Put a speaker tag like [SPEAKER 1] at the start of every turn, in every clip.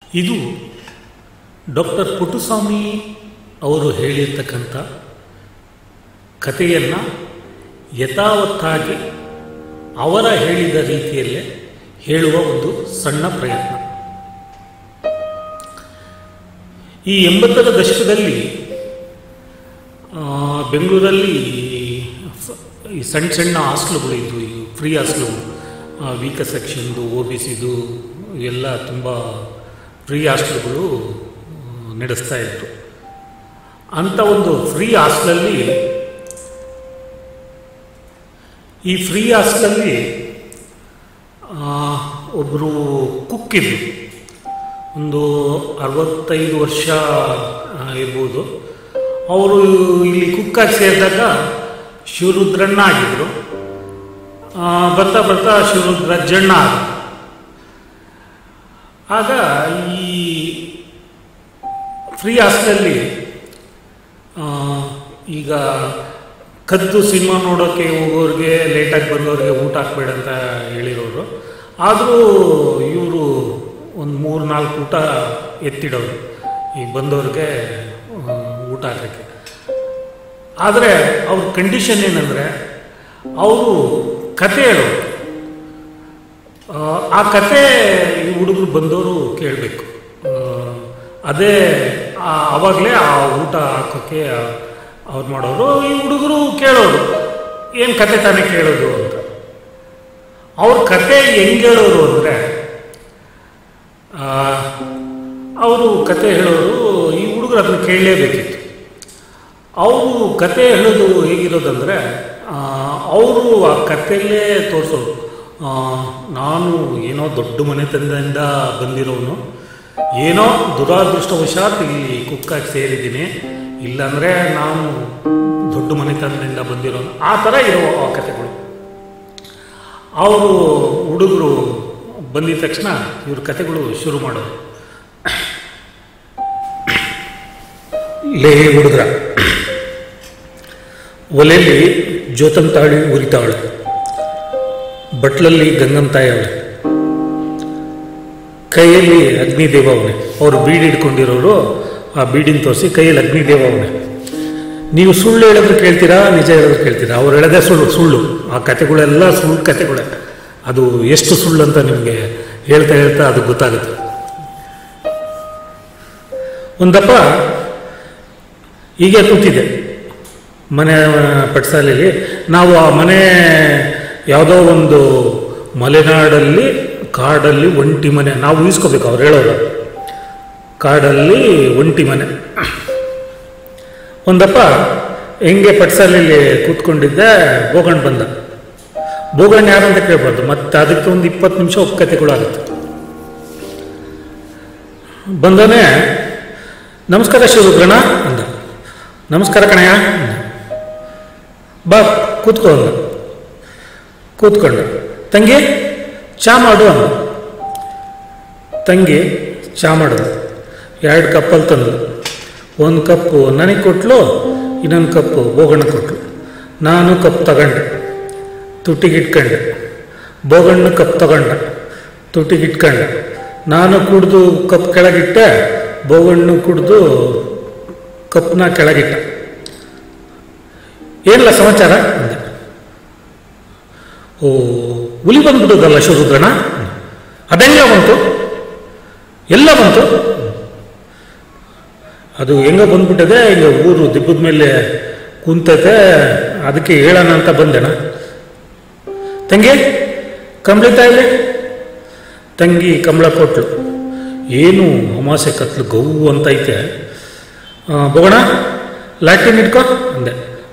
[SPEAKER 1] ಇದು ಡಾಕ್ಟರ್ ಪುಟ್ಟುಸ್ವಾಮಿ ಅವರು ಹೇಳಿರ್ತಕ್ಕಂಥ ಕಥೆಯನ್ನು ಯಥಾವತ್ತಾಗಿ ಅವರ ಹೇಳಿದ ರೀತಿಯಲ್ಲೇ ಹೇಳುವ ಒಂದು ಸಣ್ಣ ಪ್ರಯತ್ನ ಈ ಎಂಬತ್ತರ ದಶಕದಲ್ಲಿ ಆ, ಬೆಂಗಳೂರಲ್ಲಿ ಫ- ಈ ಸಣ್ಣ ಸಣ್ಣ ಹಾಸ್ಟೆಲ್ಗಳು ಇದ್ವು ಈ ಫ್ರೀ ಹಾಸ್ಟೆಲ್ಗಳು ವೀಕ ಸೆಕ್ಷನ್ದು ಒ ಬಿ ಸಿದು ಇವೆಲ್ಲ ತುಂಬ ಫ್ರೀ ಹಾಸ್ಟೆಲ್ಗಳು ಆ, ನಡೆಸ್ತಾ ಇತ್ತು ಅಂಥ ಒಂದು ಫ್ರೀ ಹಾಸ್ಟೆಲಲ್ಲಿ ಈ ಫ್ರೀ ಹಾಸ್ಟೆಲಲ್ಲಿ ಒಬ್ಬರು ಕುಕ್ ಇದ್ರು ಒಂದು ಅರವತ್ತೈದು ವರ್ಷ ಆ, ಇರ್ಬೋದು ಅವರು ಇಲ್ಲಿ ಕುಕ್ಕಾಗಿ ಸೇರಿದಾಗ ಶಿವರುದ್ರಣ್ಣ ಆಗಿದ್ರು ಆ, ಬರ್ತಾ ಬರ್ತಾ ಶಿವರುದ್ರ ಜಣ್ಣ ಆದ ಆಗ ಈ ಫ್ರೀ ಹಾಸ್ಟೆಲಲ್ಲಿ ಆ, ಈಗ ಕದ್ದು ಸಿನಿಮಾ ನೋಡೋಕ್ಕೆ ಹೋಗೋರಿಗೆ ಲೇಟಾಗಿ ಬಂದವ್ರಿಗೆ ಊಟ ಹಾಕ್ಬೇಡ ಅಂತ ಹೇಳಿರೋರು ಆದರೂ ಇವರು ಒಂದು ಮೂರು ನಾಲ್ಕು ಊಟ ಎತ್ತಿಡೋರು ಈ ಬಂದವ್ರಿಗೆ ಆ, ಊಟ ಹಾಕೋಕ್ಕೆ ಆದರೆ ಅವ್ರ ಕಂಡೀಷನ್ ಏನಂದರೆ ಅವರು ಕತೆ ಹೇಳೋರು ಆ, ಆ ಕತೆ ಈ ಹುಡುಗರು ಬಂದವರು ಕೇಳಬೇಕು ಅದೇ ಆವಾಗಲೇ ಆ ಊಟ ಹಾಕೋಕ್ಕೆ ಅವ್ರು ಮಾಡೋರು ಈ ಹುಡುಗರು ಕೇಳೋರು ಏನು ಕತೆ ತಾನೇ ಕೇಳೋದು ಅಂತ ಅವ್ರ ಕತೆ ಹೆಂಗೆ ಹೇಳೋರು ಅಂದರೆ ಅವರು ಕತೆ ಹೇಳೋರು ಈ ಹುಡುಗರು ಅದನ್ನು ಕೇಳಲೇಬೇಕಿತ್ತು ಅವರು ಕತೆ ಹೇಳೋದು ಹೇಗಿರೋದಂದರೆ ಅವರು ಆ ಕಥೆಯಲ್ಲೇ ತೋರಿಸೋರು ಆ, ನಾನು ಏನೋ ದೊಡ್ಡ ಮನೆತನದಿಂದ ಬಂದಿರೋನು ಏನೋ ದುರಾದೃಷ್ಟವಶಾತ್ ಇಲ್ಲಿ ಕುಕ್ಕಾಗಿ ಸೇರಿದ್ದೀನಿ ಇಲ್ಲಾಂದರೆ ನಾನು ದೊಡ್ಡ ಮನೆತನದಿಂದ ಬಂದಿರೋನು ಆ ಥರ ಇರೋ ಆ ಕಥೆಗಳು ಅವರು ಹುಡುಗರು ಬಂದಿದ ತಕ್ಷಣ ಇವ್ರ ಕತೆಗಳು ಶುರು ಮಾಡೋರು ಲೇ ಹುಡುಗ್ರ ಒಲೆಯಲ್ಲಿ ಜ್ಯೋತಂತಾಳಿ ಉರಿತಾವಳೆ ಬಟ್ಲಲ್ಲಿ ಗಂಗಂತಾಯಿ ಅವಳೆ ಕೈಯಲ್ಲಿ ಅಗ್ನಿದೇವ ಅವನೇ ಅವರು ಬೀಡಿ ಹಿಡ್ಕೊಂಡಿರೋರು ಆ ಬೀಡಿನ ತೋರಿಸಿ ಕೈಯಲ್ಲಿ ಅಗ್ನಿದೇವ ಅವನೇ ನೀವು ಸುಳ್ಳು ಹೇಳಿದ್ರೆ ಕೇಳ್ತೀರಾ ನಿಜ ಹೇಳಿದ್ರೆ ಕೇಳ್ತೀರಾ ಅವ್ರು ಹೇಳೋದೇ ಸುಳ್ಳು ಸುಳ್ಳು ಆ ಕತೆಗಳೆಲ್ಲ ಸುಳ್ಳು ಕತೆಗಳೇ ಅದು ಎಷ್ಟು ಸುಳ್ಳು ಅಂತ ನಿಮಗೆ ಹೇಳ್ತಾ ಹೇಳ್ತಾ ಅದು ಗೊತ್ತಾಗುತ್ತೆ ಒಂದಪ್ಪ ಹೀಗೆ ಕೂತಿದೆ ಮನೆ ಪಟ್ಸಾಲೆಯಲ್ಲಿ ನಾವು ಆ ಮನೆ ಯಾವುದೋ ಒಂದು ಮಲೆನಾಡಲ್ಲಿ ಕಾಡಲ್ಲಿ ಒಂಟಿ ಮನೆ ನಾವು ಊಹಿಸ್ಕೋಬೇಕು ಅವ್ರು ಹೇಳೋರು ಕಾಡಲ್ಲಿ ಒಂಟಿ ಮನೆ ಒಂದಪ್ಪ ಹೆಂಗೆ ಪಟ್ಸಾಲೆಯಲ್ಲಿ ಕೂತ್ಕೊಂಡಿದ್ದೆ ಬೋಗಣ್ ಬಂದ ಬೋಗಣ್ ಯಾರು ಅಂತ ಕೇಳ್ಬಾರ್ದು ಮತ್ತೆ ಅದಕ್ಕೆ ಒಂದು ಇಪ್ಪತ್ತು ನಿಮಿಷ ಒಪ್ಪಕತೆಗಳಾಗುತ್ತೆ ಬಂದನೇ ನಮಸ್ಕಾರ ಶಿವರುದ್ರಣ ಅಂದ ನಮಸ್ಕಾರ ಕಣಯ್ಯ ಅಂದ ಬಾ ಕೂತ್ಕೋ ಅಂದ ಕೂತ್ಕೊಂಡ ತಂಗಿ ಚಾ ಮಾಡು ಅಂದ ತಂಗಿ ಚಾ ಮಾಡಿದ್ರು ಎರಡು ಕಪ್ಪಲ್ಲಿ ತಂದು ಒಂದು ಕಪ್ಪು ನನಗೆ ಕೊಟ್ಲು ಇನ್ನೊಂದು ಕಪ್ಪು ಬೋಗಣ್ಣ ಕೊಟ್ಲು ನಾನು ಕಪ್ ತಗೊಂಡೆ ತುಟ್ಟಿಗಿಟ್ಕೊಂಡೆ ಬೋಗಣ್ಣ ಕಪ್ ತಗೊಂಡ ತುಟ್ಟಿಗಿಟ್ಕೊಂಡೆ ನಾನು ಕುಡ್ದು ಕಪ್ ಕೆಳಗಿಟ್ಟೆ ಬೋಗಣ್ಣು ಕುಡ್ದು ಕಪ್ನ ಕೆಳಗಿಟ್ಟ ಏನಿಲ್ಲ ಸಮಾಚಾರ ಅಂದೆ ಓ ಹುಲಿ ಬಂದ್ಬಿಡೋದಲ್ಲ ಶಿವರುದ್ರಣ ಅದೆಲ್ಲ ಬಂತು ಎಲ್ಲ ಬಂತು ಅದು ಹೆಂಗ ಬಂದ್ಬಿಟ್ಟಿದೆ ಈಗ ಊರು ದಿಬ್ಬದ ಮೇಲೆ ಕುಂತೈತೆ ಅದಕ್ಕೆ ಹೇಳೋಣ ಅಂತ ಬಂದೆಣ ತಂಗಿ ಕಂಬಳಿ ತಾಯಿಲೆ ತಂಗಿ ಕಂಬಳ ಕೊಟ್ಲು ಏನು ಅಮಾಸೆ ಕತ್ಲು ಗೌ ಅಂತೈತೆ ಆ, ಬೋಗಣ ಲಾಟಿನ್ ಇಟ್ಕೋ ಅಂದೆ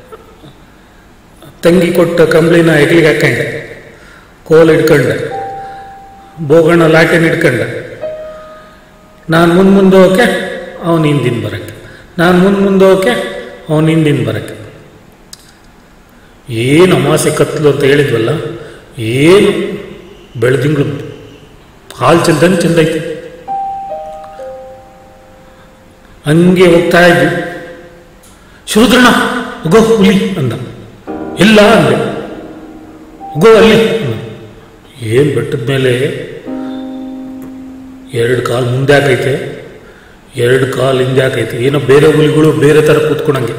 [SPEAKER 1] ತಂಗಿ ಕೊಟ್ಟ ಕಂಬಳಿನ ಹೆಗ್ಲಿಗೆ ಹಾಕೊಂಡೆ ಕೋಲ್ ಹಿಡ್ಕೊಂಡೆ ಬೋಗಣ್ಣ ಲಾಟಿನ್ ಹಿಡ್ಕೊಂಡೆ ನಾನು ಮುಂದೆ ಮುಂದೆ ಹೋಗಕ್ಕೆ ಅವನು ಹಿಂದಿನ ಬರೋಕ್ಕೆ ನಾನು ಮುಂದೆ ಮುಂದೆ ಹೋಗಕ್ಕೆ ಅವನು ಹಿಂದಿನ ಬರೋಕ್ಕೆ ಏನು ಅಮಾಸೆ ಕತ್ಲು ಅಂತ ಹೇಳಿದ್ವಲ್ಲ ಏನು ಬೆಳೆದಿಂಗಳು ಹಾಲು ಚೆಲ್ದಂಗೆ ಚೆಂದೈತೆ ಹಂಗೆ ಹೋಗ್ತಾ ಇದ್ವಿ ಶಿವರುದ್ರಣ್ಣ ಹೋಗೋ ಹುಲಿ ಅಂದ ಇಲ್ಲ ಅಂದೆ ಹೋಗೋ ಅಲ್ಲಿ ಏನು ಬೆಟ್ಟದ ಮೇಲೆ ಎರಡು ಕಾಲು ಮುಂದೆ ಹಾಕೈತೆ ಎರಡು ಕಾಲು ಹಿಂದೆ ಹಾಕೈತೆ ಏನೋ ಬೇರೆ ಹುಲಿಗಳು ಬೇರೆ ಥರ ಕೂತ್ಕೊಂಡಂಗೆ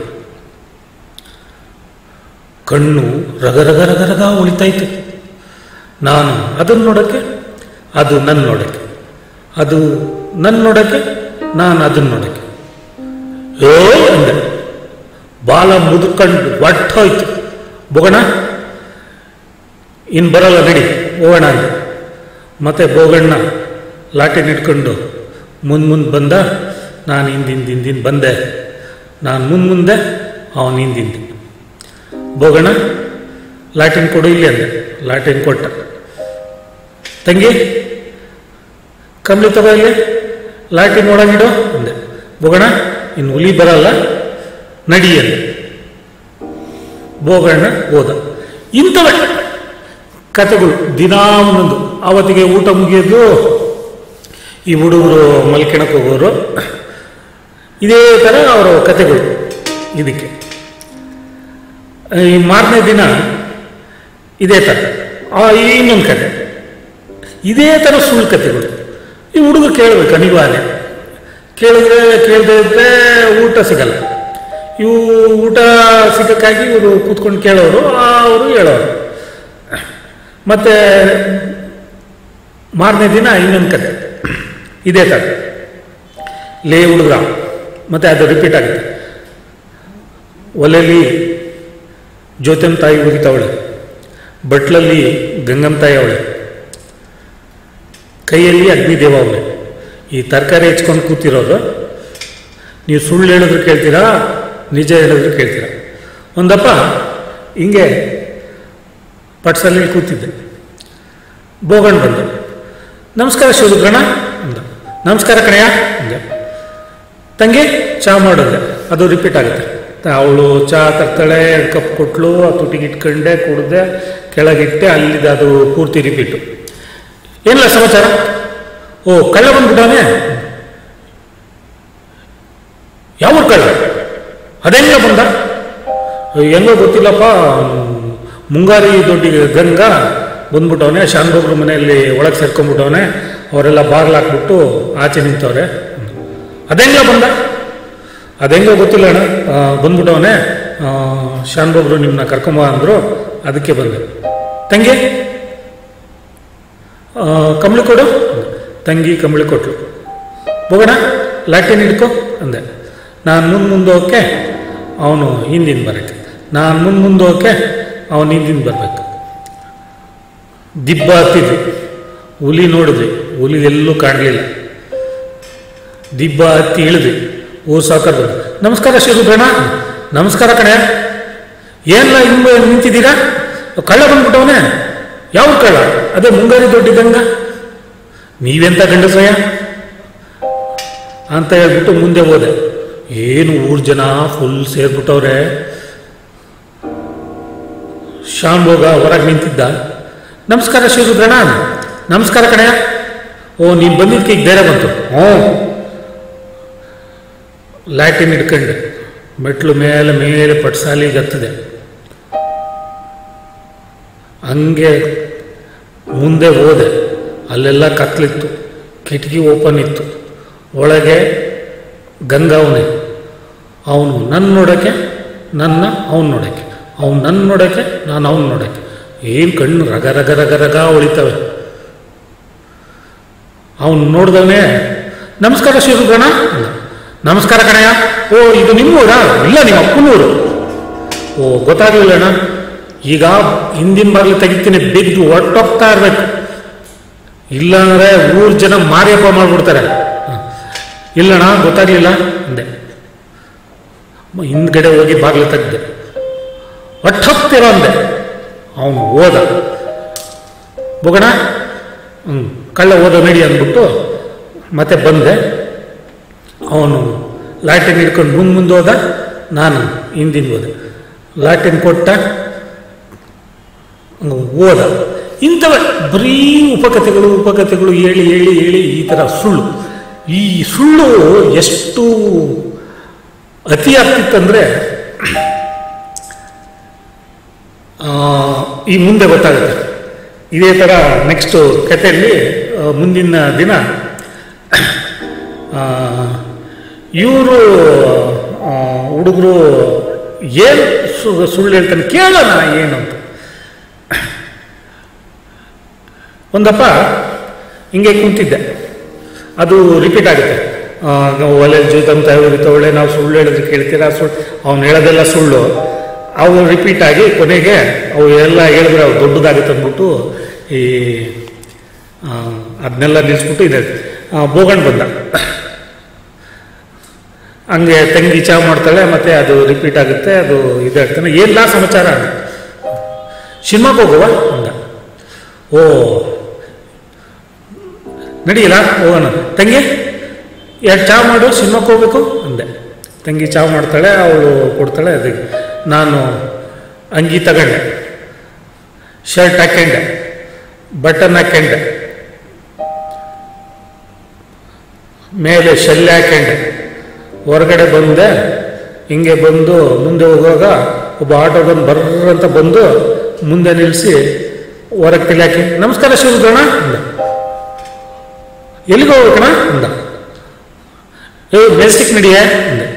[SPEAKER 1] ಕಣ್ಣು ರಗ ರಗ ರಗ ರಗ ಉಳಿತೈತೆ ನಾನು ಅದನ್ನು ನೋಡೋಕ್ಕೆ ಅದು ನನ್ನ ನೋಡೋಕ್ಕೆ ಅದು ನನ್ನ ನೋಡೋಕ್ಕೆ ನಾನು ಅದನ್ನು ನೋಡೋಕ್ಕೆ ಏ ಅಂದೆ ಬಾಲ ಮುದುಕೊಂಡು ಒಟ್ಟು ಹೋಯ್ತು ಬೋಗೋಣ ಇನ್ನು ಬರಲ್ಲ ನಡಿ ಹೋಗೋಣ ಅಂದೆ ಮತ್ತೆ ಬೋಗಣ್ಣ ಲಾಟಿನ ಇಟ್ಕೊಂಡು ಮುಂದೆ ಮುಂದೆ ಬಂದ ನಾನು ಹಿಂದಿಂದ ಹಿಂದಿನ ಬಂದೆ ನಾನು ಮುಂದೆ ಮುಂದೆ ಅವನು ಹಿಂದಿಂದ ಬೋಗಣ್ಣ ಲಾಟಿನ್ ಕೊಡು ಇಲ್ಲಿ ಅಂದೆ ಲಾಟಿನ್ ಕೊಟ್ಟ ತಂಗಿ ಕಂಬಳಿ ತಗೋ ಇಲ್ಲಿ ಲಾಟಿನ್ ಒಳಗಿಡು ಅಂದೆ ಬೋಗಣ್ಣ ಇನ್ನು ಹುಲಿ ಬರಲ್ಲ ನಡಿ ಅಂದೆ ಬೋಗಣ್ಣ ಹೋದ ಇಂಥವೇ ಕಥೆಗಳು ದಿನಾ ಒಂದೊಂದು ಆವತ್ತಿಗೆ ಊಟ ಮುಗಿಯೋದು ಈ ಹುಡುಗರು ಮಲ್ಕೆಣಕ್ಕೆ ಹೋಗೋರು ಇದೇ ಥರ ಅವರ ಕಥೆಗಳು ಇದಕ್ಕೆ ಈ ಮಾರನೇ ದಿನ ಇದೇ ಥರ ಆ ಇನ್ನೊಂದು ಕತೆ ಇದೇ ಥರ ಸುಳ್ಳು ಕಥೆಗಳು ಈ ಹುಡುಗ ಕೇಳಬೇಕು ಅನಿವಾರ್ಯ ಕೇಳಿದ್ರೆ ಕೇಳದೆ ಇದ್ದರೆ ಊಟ ಸಿಗಲ್ಲ ಇವು ಊಟ ಸಿಗಕ್ಕಾಗಿ ಇವರು ಕೂತ್ಕೊಂಡು ಕೇಳೋರು ಅವರು ಹೇಳೋರು ಮತ್ತು ಮಾರನೇ ದಿನ ಇನ್ನೊಂದು ಕತೆ ಇದೇ ಥರ ಲೇ ಹುಡುಗ ಮತ್ತು ಅದು ರಿಪೀಟ್ ಆಗುತ್ತೆ ಒಲೆಯಲ್ಲಿ ಜ್ಯೋತಿಮ್ ತಾಯಿ ಉರಿತಾವಳೆ ಬಟ್ಲಲ್ಲಿ ಗಂಗಮ್ಮ ತಾಯಿ ಅವಳೆ ಕೈಯಲ್ಲಿ ಅಗ್ನಿದೇವ ಅವಳೆ ಈ ತರಕಾರಿ ಹೆಚ್ಕೊಂಡು ಕೂತಿರೋರು ನೀವು ಸುಳ್ಳು ಹೇಳಿದ್ರು ಕೇಳ್ತೀರಾ ನಿಜ ಹೇಳಿದ್ರು ಕೇಳ್ತೀರಾ ಒಂದಪ್ಪ ಹಿಂಗೆ ಪಟ್ಸಲ್ಲಿ ಕೂತಿದ್ದೆ ಬೋಗಣ್ ಬಂದ ನಮಸ್ಕಾರ ಶಿವರುದ್ರಣ ಅಂದ ನಮಸ್ಕಾರ ಕಣಯ್ಯ ಅಂದೆ ತಂಗಿ ಚಹಾ ಮಾಡಿದೆ ಅದು ರಿಪೀಟ್ ಆಗುತ್ತೆ ಅವಳು ಚಹಾ ತರ್ತಾಳೆ ಎರಡು ಕಪ್ ಕೊಟ್ಲು ಆ ತುಟಿಗೆ ಇಟ್ಕೊಂಡೆ ಕುಡ್ದೆ ಕೆಳಗಿಟ್ಟೆ ಅಲ್ಲಿದ್ದು ಅದು ಪೂರ್ತಿ ರಿಪೀಟು ಏನಿಲ್ಲ ಸಮಾಚಾರ ಓ ಕಳ್ಳ ಬಂದ್ಬಿಟ್ಟವನೇ ಯಾವ ಕಳ್ಳ ಅದೆಲ್ಲ ಬಂದ ಹೆಂಗೋ ಗೊತ್ತಿಲ್ಲಪ್ಪ ಮುಂಗಾರಿ ದೊಡ್ಡಿ ಗಂಗ ಬಂದ್ಬಿಟ್ಟವನೆ ಶಾನ್ಭೋಗ್ರ ಮನೆಯಲ್ಲಿ ಒಳಗೆ ಸೇರ್ಕೊಂಡ್ಬಿಟ್ಟವನೆ ಅವರೆಲ್ಲ ಬಾಗ್ಲು ಹಾಕ್ಬಿಟ್ಟು ಆಚೆ ನಿಂತವ್ರೆ ಅದೆಂಗ ಬಂದ ಅದೆಂಗೋ ಗೊತ್ತಿಲ್ಲ ಅಣ್ಣ ಆ, ಬಂದ್ಬಿಟ್ಟವನೆ ಶಾನ್ಭೋಗ್ರು ನಿಮ್ಮನ್ನ ಕರ್ಕೊಂಬ ಅಂದರು ಅದಕ್ಕೆ ಬಂದೆ ತಂಗಿ ಆ, ಕಂಬಳಿ ಕೊಡು ತಂಗಿ ಕಂಬಳಿ ಕೊಟ್ಲು ಹೋಗೋಣ ಲಾಟಿನ್ ಹಿಡ್ಕೊ ಅಂದೆ ನಾನು ಮುಂದೆ ಮುಂದೆ ಹೋಗಕ್ಕೆ ಅವನು ಹಿಂದಿನ ಬರೋಕ್ಕೆ ನಾನು ಮುಂದೆ ಮುಂದೆ ಹೋಗಕ್ಕೆ ಅವನು ಹಿಂದಿನ ಬರಬೇಕು ದಿಬ್ಬ ಹತ್ತಿದ್ವಿ ಹುಲಿ ನೋಡಿದ್ವಿ ಹುಲಿ ಎಲ್ಲೂ ಕಾಣಲಿಲ್ಲ ದಿಬ್ಬ ಹತ್ತಿ ಇಳಿದ್ವಿ ಊರು ಸಾಕರ್ ಬಂದು ನಮಸ್ಕಾರ ಶಿವರುದ್ರಣ ನಮಸ್ಕಾರ ಕಣೆ ಏನೆಲ್ಲ ಹಿಂಗೆ ನಿಂತಿದ್ದೀರಾ ಕಳ್ಳ ಬಂದ್ಬಿಟ್ಟವನೇ ಯಾವ ಕಳ್ಳ ಅದೇ ಮುಂಗಾರಿ ದೊಡ್ಡಿದ್ದಂಗ ನೀವೆಂತ ಗಂಡಸಯ್ಯ ಅಂತ ಹೇಳ್ಬಿಟ್ಟು ಮುಂದೆ ಹೋದೆ ಏನು ಊರು ಜನ ಫುಲ್ ಸೇರ್ಬಿಟ್ಟವ್ರೆ ಶಾಂಭೋಗ ಹೊರಗೆ ನಿಂತಿದ್ದ ನಮಸ್ಕಾರ ಶಿವರುದ್ರಣ ನಮಸ್ಕಾರ ಕಣಯ್ಯ ಓ ನೀನು ಬಂದಿದ್ದಕ್ಕೆ ಈಗ ಬೇರೆ ಬಂತು ಹ್ಞೂ ಲ್ಯಾಟಿನ್ ಹಿಡ್ಕೊಂಡೆ ಮೆಟ್ಲು ಮೇಲೆ ಮೇಲೆ ಪಟ್ಸಾಲಿಗೆ ಹತ್ತದೆ ಹಂಗೆ ಮುಂದೆ ಹೋದೆ ಅಲ್ಲೆಲ್ಲ ಕತ್ಲಿತ್ತು ಕಿಟಕಿ ಓಪನ್ ಇತ್ತು ಒಳಗೆ ಗಂಗಾವನೆ ಅವನು ನನ್ನ ನೋಡೋಕ್ಕೆ ನನ್ನ ಅವನು ನೋಡೋಕ್ಕೆ ಅವನು ನನ್ನ ನೋಡೋಕ್ಕೆ ನಾನು ಅವನು ನೋಡೋಕ್ಕೆ ಏನು ಕಣ್ಣು ರಗ ರಗ ರಗ ರಗ ಹೊಳಿತವೆ ಅವನು ನೋಡ್ದವನೇ ನಮಸ್ಕಾರ ಶಿವರುದ್ರಣ ಅಂದ. ನಮಸ್ಕಾರ ಕಣಯ್ಯ ಓ ಇದು ನಿಮ್ಮೂರ ಇಲ್ಲ ನಿಮ್ಮ ಅಪ್ಪನೂರು ಓ ಗೊತ್ತಾಗ್ಲಿಲ್ಲ ಅಣ್ಣ ಈಗ ಹಿಂದಿನ ಬಾಗಿಲು ತೆಗಿತೀನಿ ಬಿದ್ದು ಒಟ್ಟೋಗ್ತಾ ಇರ್ಬೇಕು ಇಲ್ಲಾಂದ್ರೆ ಊರ್ ಜನ ಮಾರಿಯಪ್ಪ ಮಾಡ್ಬಿಡ್ತಾರೆ ಹ. ಇಲ್ಲಣ್ಣ ಗೊತ್ತಾಗ್ಲಿಲ್ಲ ಅಂದೆ ಮ- ಹಿಂದ್ಗಡೆ ಹೋಗಿ ಬಾಗಿಲು ತೆಗ್ದೆ ಒಟ್ಟೋಗ್ತಿರೋ ಅಂದೆ ಅವನು ಹೋದ ಹೋಗೋಣ ಹ್ಞೂ ಕಳ್ಳ ಹೋದ ನಡಿ ಅಂದ್ಬಿಟ್ಟು ಮತ್ತೆ ಬಂದೆ ಅವನು ಲಾಟಿನ್ ಹಿಡ್ಕೊಂಡು ಮುಂದೆ ಮುಂದೆ ಹೋದ ನಾನು ಹಿಂದಿನ ಹೋದೆ ಲಾಟಿನ್ ಕೊಟ್ಟ ಹಂಗೆ ಹೋದ ಇಂಥವ ಬರೀ ಉಪಕಥೆಗಳು ಉಪಕಥೆಗಳು ಹೇಳಿ ಹೇಳಿ ಹೇಳಿ ಈ ಥರ ಸುಳ್ಳು ಈ ಸುಳ್ಳು ಎಷ್ಟು ಅತಿ ಆಗ್ತಿತ್ತಂದರೆ ಈ ಮುಂದೆ ಗೊತ್ತಾಗುತ್ತೆ ಇದೇ ಥರ ನೆಕ್ಸ್ಟು ಕಥೆಯಲ್ಲಿ ಆ, ಮುಂದಿನ ದಿನ ಇವರು ಹುಡುಗರು ಏನು ಸುಳ್ಳು ಹೇಳ್ತಾನೆ ಕೇಳೋಣ ಏನು ಅಂತ ಒಂದಪ್ಪ ಹಿಂಗೆ ಕುಂತಿದ್ದೆ ಅದು ರಿಪೀಟ್ ಆಗುತ್ತೆ ಆ, ನಾವು ಒಲೆ ಜೂತಂತ ಉರಿತವಳೆ ನಾವು ಸುಳ್ಳು ಹೇಳಿದ್ರೆ ಕೇಳ್ತೀರಾ ಸುಳ್ಳು ಅವ್ನು ಹೇಳೋದೆಲ್ಲ ಸುಳ್ಳು ಅವು ರಿಪೀಟ್ ಆಗಿ ಕೊನೆಗೆ ಅವು ಎಲ್ಲ ಹೇಳಿದ್ರೆ ಅವು ದೊಡ್ಡದಾಗುತ್ತೆ ಅಂದ್ಬಿಟ್ಟು ಈ ಆ, ಅದನ್ನೆಲ್ಲ ನಿಲ್ಲಿಸ್ಬಿಟ್ಟು ಇದೆ ಬೋಗಣ್ ಬಂದ ಹಂಗೆ ತಂಗಿ ಚಾ ಮಾಡ್ತಾಳೆ ಮತ್ತೆ ಅದು ರಿಪೀಟ್ ಆಗುತ್ತೆ ಅದು ಇದಾಗ್ತಾನೆ ಏನಿಲ್ಲ ಸಮಾಚಾರ ಅಂದ ಸಿನಿಮಾಗೆ ಹೋಗುವ ಅಂದ ಓ ನಡಿಯಲ್ಲ ಹೋಗೋಣ ತಂಗಿ ಎರಡು ಚಾ ಮಾಡು ಸಿನಿಮಾಕ್ಕೆ ಹೋಗ್ಬೇಕು ಅಂದೆ ತಂಗಿ ಚಾ ಮಾಡ್ತಾಳೆ ಅವಳು ಕೊಡ್ತಾಳೆ ಅದಕ್ಕೆ ನಾನು ಅಂಗಿ ತಗೊಂಡೆ ಶರ್ಟ್ ಹಾಕೊಂಡೆ ಬಟನ್ ಹಾಕೊಂಡೆ ಮೇಲೆ ಶಲ್ಯ ಹಾಕೊಂಡೆ ಹೊರಗಡೆ ಬಂದೆ ಹಿಂಗೆ ಬಂದು ಮುಂದೆ ಹೋಗುವಾಗ ಒಬ್ಬ ಆಟೋದನ್ನು ಬರ್ರ ಅಂತ ಬಂದು ಮುಂದೆ ನಿಲ್ಲಿಸಿ ಹೊರಗೆ ತಲೆ ಹಾಕಿ ನಮಸ್ಕಾರ ಶಿವರುದ್ರಣ ಅಂದ ಎಲ್ಲಿಗೆ ಹೋಗ್ಬೇಕಣ ಅಂದ ಏ ಮೆಜೆಸ್ಟಿಕ್ ನಡಿಯೇ ಅಂದೆ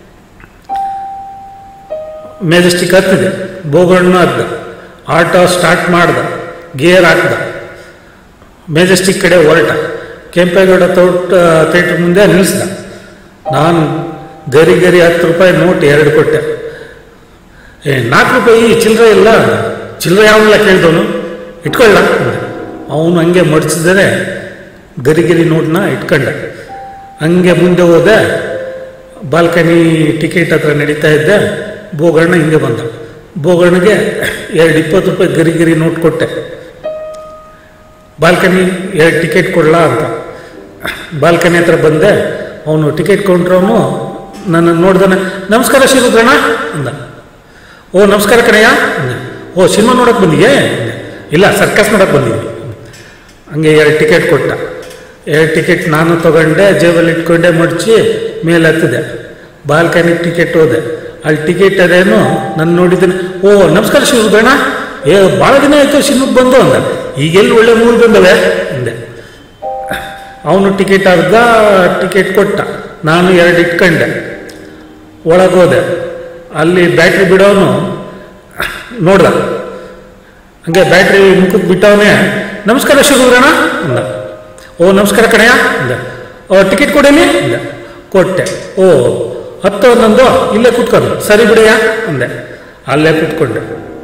[SPEAKER 1] ಮೆಜೆಸ್ಟಿಕ್ ಹತ್ತಿದೆ ಬೋಗಣ್ಣ ಹದ್ದ ಆಟೋ ಸ್ಟಾರ್ಟ್ ಮಾಡ್ದ ಗೇರ್ ಹಾಕ್ದ ಮೆಜೆಸ್ಟಿಕ್ ಕಡೆ ಹೊರಟ ಕೆಂಪೇಗೌಡ ತೋಟ ಥಿಯೇಟ್ರ್ ಮುಂದೆ ನಿಲ್ಲಿಸ್ದ ನಾನು ಗರಿ ಗರಿ ಹತ್ತು ರೂಪಾಯಿ ನೋಟ್ ಎರಡು ಕೊಟ್ಟೆ ಏ ನಾಲ್ಕು ರೂಪಾಯಿ ಚಿಲ್ಲರೆ ಇಲ್ಲ ಚಿಲ್ಲರೆ ಯಾವಲ್ಲ ಕೇಳಿದವನು ಇಟ್ಕೊಳ್ಳ ಅವನು ಹಂಗೆ ಮಡಿಸಿದರೆ ಗರಿ ಗರಿ ನೋಟ್ನ ಇಟ್ಕೊಂಡ ಹಂಗೆ ಮುಂದೆ ಹೋದೆ ಬಾಲ್ಕನಿ ಟಿಕೆಟ್ ಹತ್ರ ನಡೀತಾ ಇದ್ದೆ ಬೋಗಣ್ಣ ಹಿಂಗೆ ಬಂದ ಬೋಗಣ್ಣಗೆ ಎರಡು ಇಪ್ಪತ್ತು ರೂಪಾಯಿ ಗರಿ ಗರಿ ನೋಟ್ ಕೊಟ್ಟೆ ಬಾಲ್ಕನಿ ಎರಡು ಟಿಕೆಟ್ ಕೊಡಲಾ ಅಂತ ಬಾಲ್ಕನಿ ಹತ್ರ ಬಂದೆ ಅವನು ಟಿಕೆಟ್ ಕೌಂಟ್ರವನು ನನ್ನ ನೋಡ್ದಾನೆ ನಮಸ್ಕಾರ ಶಿವರುದ್ರಣ್ಣ ಅಂದ ಓ ನಮಸ್ಕಾರ ಕಣಯ್ಯ ಅಂದೆ ಓ ಸಿನಿಮಾ ನೋಡಕ್ಕೆ ಬಂದಿಯೇ ಅಂದೆ ಇಲ್ಲ ಸರ್ಕಸ್ ನೋಡಕ್ಕೆ ಬಂದಿದ್ವಿ ಹಂಗೆ ಎರಡು ಟಿಕೆಟ್ ಕೊಟ್ಟ ಎರಡು ಟಿಕೆಟ್ ನಾನು ತಗೊಂಡೆ ಜೇಬಲ್ಲಿ ಇಟ್ಕೊಂಡೆ ಮಡಚಿ ಮೇಲೆ ಹತ್ತಿದೆ ಬಾಲ್ಕನಿ ಟಿಕೆಟ್ ಹೋದೆ ಅಲ್ಲಿ ಟಿಕೆಟ್ ಅದೇನು ನಾನು ನೋಡಿದ್ದೀನಿ ಓ ನಮಸ್ಕಾರ ಶಿವರುದ್ರಣ್ಣ ಏ ಭಾಳ ದಿನ ಆಯಿತು ಸಿನಿಮಾಗೆ ಬಂದು ಅಂದ ಈಗೆಲ್ಲಿ ಒಳ್ಳೆ ಮೂವಿ ಬಂದವೆ ಅಂದೆ ಅವನು ಟಿಕೆಟ್ ಅರ್ಧ ಟಿಕೆಟ್ ಕೊಟ್ಟ ನಾನು ಎರಡು ಇಟ್ಕೊಂಡೆ ಒಳಗೋದೆ ಅಲ್ಲಿ ಬ್ಯಾಟ್ರಿ ಬಿಡೋನು ನೋಡ್ದ ಹಂಗೆ ಬ್ಯಾಟ್ರಿ ಮುಖಕ್ಕೆ ಬಿಟ್ಟವನೇ ನಮಸ್ಕಾರ ಶಿವರುದ್ರಣ್ಣ ಅಂದ ಓ ನಮಸ್ಕಾರ ಕಣಯ್ಯ ಅಂದ ಓ ಟಿಕೆಟ್ ಕೊಡಲಿ ಅಂದ ಕೊಟ್ಟೆ ಓ ಹತ್ತು ಒಂದೊಂದು ಇಲ್ಲೇ ಕೂತ್ಕೊಂಡು ಸರಿ ಬಿಡಯ್ಯ ಅಂದೆ ಅಲ್ಲೇ ಕೂತ್ಕೊಂಡೆ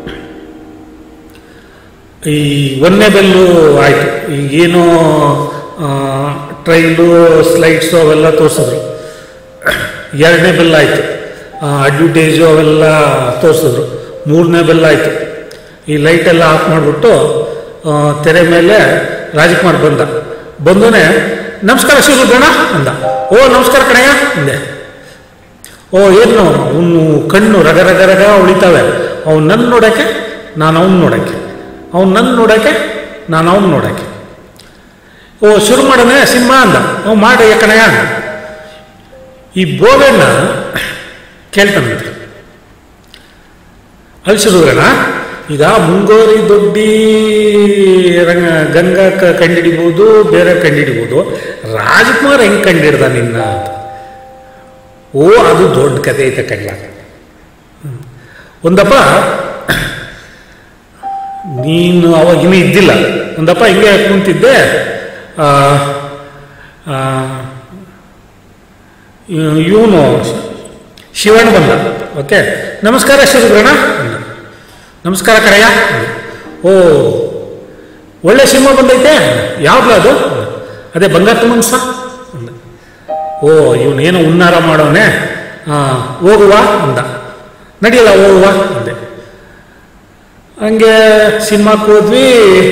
[SPEAKER 1] ಈ ಒಂದನೇ ಬೆಲ್ಲು ಆಯಿತು ಈಗೇನು ಟ್ರೈಲು ಸ್ಲೈಡ್ಸು ಅವೆಲ್ಲ ತೋರಿಸಿದ್ರು ಎರಡನೇ ಬೆಲ್ ಆಯಿತು ಅಡ್ವರ್ಟೈಸು ಅವೆಲ್ಲ ತೋರಿಸಿದ್ರು ಮೂರನೇ ಬೆಲ್ ಆಯಿತು ಈ ಲೈಟೆಲ್ಲ ಆಫ್ ಮಾಡಿಬಿಟ್ಟು ತೆರೆ ಮೇಲೆ ರಾಜಕುಮಾರ್ ಬಂದ ಬಂದೋನೆ ನಮಸ್ಕಾರ ಶಿವರುದ್ರಣ್ಣ ಅಂದ ಓ ನಮಸ್ಕಾರ ಕಣಯ್ಯ ಅಂದೆ ಓ ಏನು ಅವನು ಕಣ್ಣು ರಗ ರಗ ರಗ ಉಳಿತಾವೆ ಅವ್ನು ನನ್ನ ನೋಡೋಕ್ಕೆ ನಾನು ಅವನು ನೋಡೋಕ್ಕೆ ಅವ್ನು ನನ್ನ ನೋಡೋಕ್ಕೆ ನಾನು ಅವನು ನೋಡೋಕ್ಕೆ ಓ ಶುರು ಮಾಡೋಣ ಸಿನಿಮಾ ಅಂದ ಅವ್ ಮಾಡಿ ಕಣಯ್ಯ ಅಂದ ಈ ಬೋಗಣ್ಣ ಕೇಳ್ತಾನಂತೆ ಅಲ್ಲಿ ಶುರುಗಣ ಈಗ ಮುಂಗೋರಿ ದೊಡ್ಡಿ ರಂಗ ಗಂಗಾ ಕ- ಕಂಡಿಡಿಬೋದು ಬೇರೆ ಕಂಡಿಡಿಬೋದು ರಾಜ್ಕುಮಾರ್ ಹೆಂಗೆ ಕಂಡಿಡ್ದ ನಿನ್ನ ಅಂತ ಓ ಅದು ದೊಡ್ಡ ಕತೆ ಐತೆ ಕಡ್ಲ ಒಂದಪ್ಪ ನೀನು ಅವಾಗ ಇನ್ನೂ ಇದ್ದಿಲ್ಲ ಒಂದಪ್ಪ ಹಿಂಗೆ ಕುಂತಿದ್ದೆ ಆ, ಆ, ಇವನು ಶಿವಣ್ಣ ಬಂದ ಓಕೆ ನಮಸ್ಕಾರ ಶಿವಗ್ರಣ ಅಂದ ನಮಸ್ಕಾರ ಕಡೆಯ ಓ ಒಳ್ಳೆ ಸಿನಿಮಾ ಬಂದೈತೆ ಯಾವ್ದು ಅದು ಅಂದ. ಅದೇ ಬಂಗಾರ ಮನ್ಸ ಅಂದ ಓ ಇವನೇನೋ ಉನ್ನಾರ ಮಾಡೋನೆ ಹಾಂ ಹೋಗುವ ಅಂದ ನಡಿಯಲ್ಲ ಹೋಗುವ ಅಂದೆ ಹಂಗೆ ಸಿನಿಮಾಕ್ಕೆ ಹೋದ್ವಿ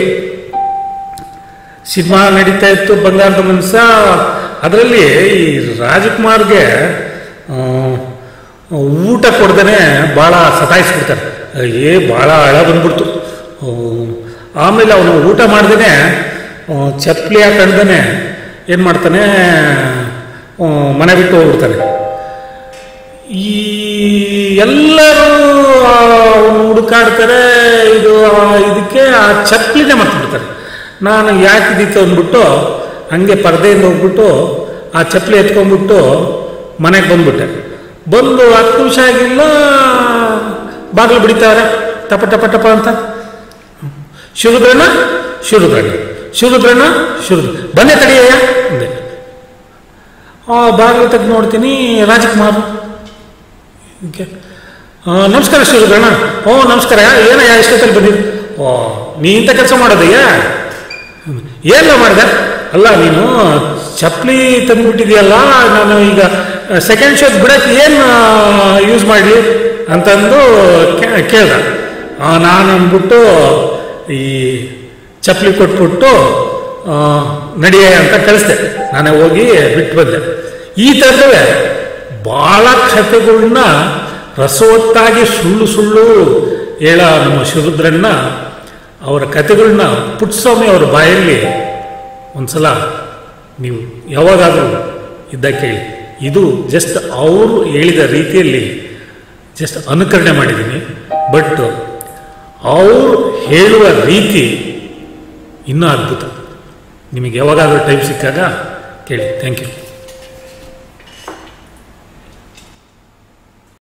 [SPEAKER 1] ಸಿನಿಮಾ ನಡೀತಾ ಇತ್ತು ಬಂಗಾರದ ಮನ್ಸ ಅದರಲ್ಲಿ ಈ ರಾಜ್ಕುಮಾರ್ಗೆ ಆ, ಊಟ ಕೊಡ್ದೇ ಭಾಳ ಸತಾಯಿಸ್ಬಿಡ್ತಾರೆ ಏ ಭಾಳ ಹಳ ಬಂದ್ಬಿಡ್ತು ಆ, ಆಮೇಲೆ ಅವನು ಊಟ ಮಾಡ್ದೇ ಚಪ್ಪಲಿ ಹಾಕೊಂಡ್ದೇ ಏನು ಮಾಡ್ತಾನೆ ಆ, ಮನೆ ಬಿಟ್ಟು ಹೋಗ್ಬಿಡ್ತಾನೆ ಈ ಎಲ್ಲರೂ ಅವನು ಹುಡುಕಾಡ್ತಾರೆ ಇದು ಆ, ಇದಕ್ಕೆ ಆ ಚಪ್ಪಲಿನೇ ಮರ್ತ್ಬಿಡ್ತಾರೆ ನಾನು ಯಾಕೆ ಇದಕ್ಕೆ ಅಂದ್ಬಿಟ್ಟು ಹಂಗೆ ಪರದೆಯಿಂದ ಹೋಗ್ಬಿಟ್ಟು ಆ ಚಪ್ಪಲಿ ಎತ್ಕೊಂಡ್ಬಿಟ್ಟು ಮನೆಗೆ ಬಂದ್ಬಿಟ್ಟೆ ಬಂದು ಹತ್ತು ನಿಮಿಷ ಆಗಿಲ್ಲ ಬಾಗಿಲು ಬಿಡಿತಾರೆ ಟಪ ಟಪ ಟಪ ಅಂತ ಶಿವರುದ್ರಣ್ಣ ಶಿವರುದ್ರಣ್ಣ ಶಿವರುದ್ರಣ್ಣ ಶಿವರುದ್ರ ಬನ್ನಿ ತಡೆಯಯ್ಯ ಅಂದೆ ಆ ಬಾಗಿಲು ತೆಗೆದು ನೋಡ್ತೀನಿ ರಾಜ್ಕುಮಾರ್ ಓಕೆ ಆ, ನಮಸ್ಕಾರ ಶಿವರುದ್ರಣ್ಣ ಓ ನಮಸ್ಕಾರ ಏನಯ್ಯ ಇಷ್ಟೊತ್ತಲ್ಲಿ ಬಂದಿದ್ದು ಓ ನೀ ಇಂಥ ಕೆಲಸ ಮಾಡೋದಯ್ಯ ಏನೋ ಮಾಡಿದೆ ಅಲ್ಲ ನೀನು ಚಪ್ಪಲಿ ತಂದುಬಿಟ್ಟಿದೆಯಲ್ಲ ನಾನು ಈಗ ಸೆಕೆಂಡ್ ಶೋದ್ ಬಿಡಕ್ಕೆ ಏನು ಯೂಸ್ ಮಾಡಲಿ ಅಂತಂದು ಕೇ- ಕೇಳ್ದ ಆ, ನಾನು ಅಂದ್ಬಿಟ್ಟು ಈ ಚಪ್ಪಲಿ ಕೊಟ್ಬಿಟ್ಟು ಆ, ನಡಿಯ ಅಂತ ಕಳಿಸ್ದೆ ನಾನೇ ಹೋಗಿ ಬಿಟ್ಟು ಬಂದೆ ಈ ಥರದವೇ ಭಾಳ ಕಥೆಗಳನ್ನ ರಸವತ್ತಾಗಿ ಸುಳ್ಳು ಸುಳ್ಳು ಹೇಳ ನಮ್ಮ ಶಿವರುದ್ರಣ್ಣ ಅವರ ಕಥೆಗಳನ್ನ ಪುಟ್ಟಸ್ವಾಮಿ ಅವರ ಬಾಯಲ್ಲಿ ಒಂದ್ಸಲ ನೀವು ಯಾವಾಗಾದರೂ ಇದ್ದ ಕೇಳಿ ಇದು ಜಸ್ಟ್ ಅವರು ಹೇಳಿದ ರೀತಿಯಲ್ಲಿ ಜಸ್ಟ್ ಅನುಕರಣೆ ಮಾಡಿದ್ದೀನಿ ಬಟ್ ಅವರು ಹೇಳುವ ರೀತಿ ಇನ್ನೂ ಅದ್ಭುತ ನಿಮಗೆ ಯಾವಾಗಾದರೂ ಟೈಮ್ ಸಿಕ್ಕಾಗ ಕೇಳಿ ಥ್ಯಾಂಕ್ ಯು